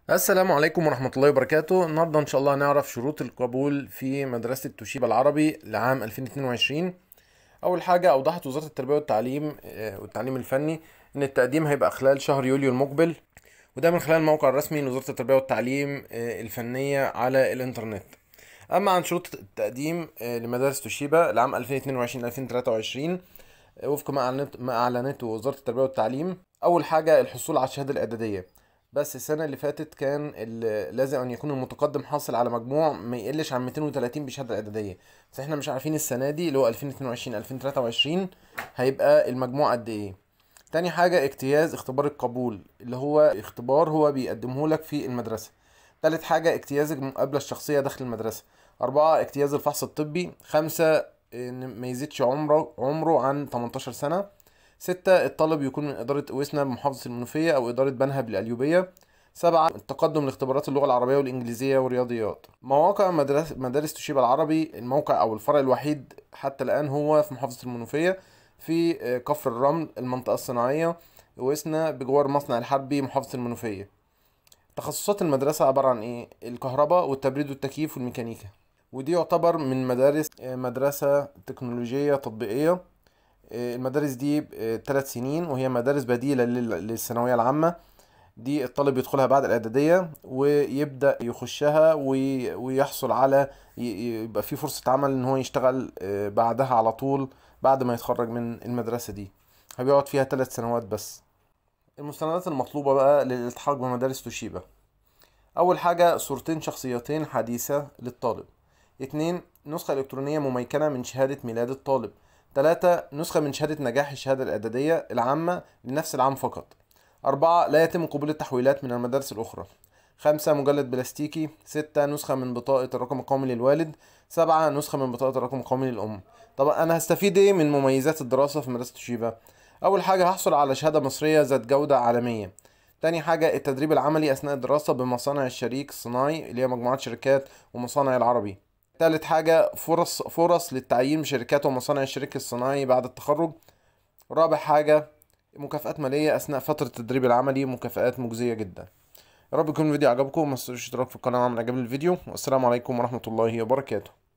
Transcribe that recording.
السلام عليكم ورحمة الله وبركاته النهاردة إن شاء الله هنعرف شروط القبول في مدرسة توشيبا العربي لعام 2022 أول حاجة أوضحت وزارة التربية والتعليم آه، والتعليم الفني إن التقديم هيبقى خلال شهر يوليو المقبل وده من خلال الموقع الرسمي لوزارة التربية والتعليم آه، الفنية على الإنترنت أما عن شروط التقديم آه، لمدارس توشيبا لعام 2022-2023 وفق ما أعلنت- ما أعلنته وزارة التربية والتعليم أول حاجة الحصول على الشهادة الإعدادية بس السنة اللي فاتت كان ال- لازم أن يكون المتقدم حاصل على مجموع ما يقلش عن 230 بشهادة إعدادية بس احنا مش عارفين السنة دي اللي هو 2022 2023 هيبقى المجموع قد إيه تاني حاجة اجتياز اختبار القبول اللي هو اختبار هو بيقدمه لك في المدرسة تالت حاجة اجتياز المقابلة الشخصية داخل المدرسة أربعة اجتياز الفحص الطبي خمسة إن ما يزيدش عمره عمره عن 18 سنة ستة الطالب يكون من إدارة أويسنا بمحافظة المنوفية أو إدارة بنها بالقليوبية سبعة التقدم لاختبارات اللغة العربية والإنجليزية والرياضيات مواقع مدرسة مدارس توشيبا العربي الموقع أو الفرع الوحيد حتى الآن هو في محافظة المنوفية في آه، كفر الرمل المنطقة الصناعية أويسنا بجوار مصنع الحربي محافظة المنوفية تخصصات المدرسة عبارة عن إيه؟ الكهرباء والتبريد والتكييف والميكانيكا ودي يعتبر من مدارس آه، مدرسة تكنولوجية تطبيقية آه، المدارس دي ثلاث سنين وهي مدارس بديلة لل- للثانوية العامة دي الطالب يدخلها بعد الإعدادية ويبدأ يخشها وي- ويحصل على ي- ي- يبقى في فرصة عمل إن هو يشتغل آه، بعدها على طول بعد ما يتخرج من المدرسة دي هبيقعد فيها ثلاث سنوات بس المستندات المطلوبة بقى للالتحاق بمدارس توشيبا أول حاجة صورتين شخصيتين حديثة للطالب اتنين نسخة إلكترونية مميكنة من شهادة ميلاد الطالب تلاتة نسخة من شهادة نجاح الشهادة الإعدادية العامة لنفس العام فقط أربعة لا يتم قبول التحويلات من المدارس الأخرى خمسة مجلد بلاستيكي ستة نسخة من بطاقة الرقم القومي للوالد سبعة نسخة من بطاقة الرقم القومي للأم طبعا أنا هستفيد إيه من مميزات الدراسة في مدرسة توشيبا أول حاجة هحصل على شهادة مصرية ذات جودة عالمية تاني حاجة التدريب العملي أثناء الدراسة بمصانع الشريك الصناعي اللي هي مجموعات شركات ومصانع العربي تالت حاجة فرص فرص للتعيين بشركات ومصانع الشريك الصناعي بعد التخرج رابع حاجة مكافآت مالية أثناء فترة التدريب العملي مكافآت مجزية جدا يا رب يكون الفيديو عجبكم وما تنسوش الاشتراك في القناة وعمل إعجاب للفيديو والسلام عليكم ورحمة الله وبركاته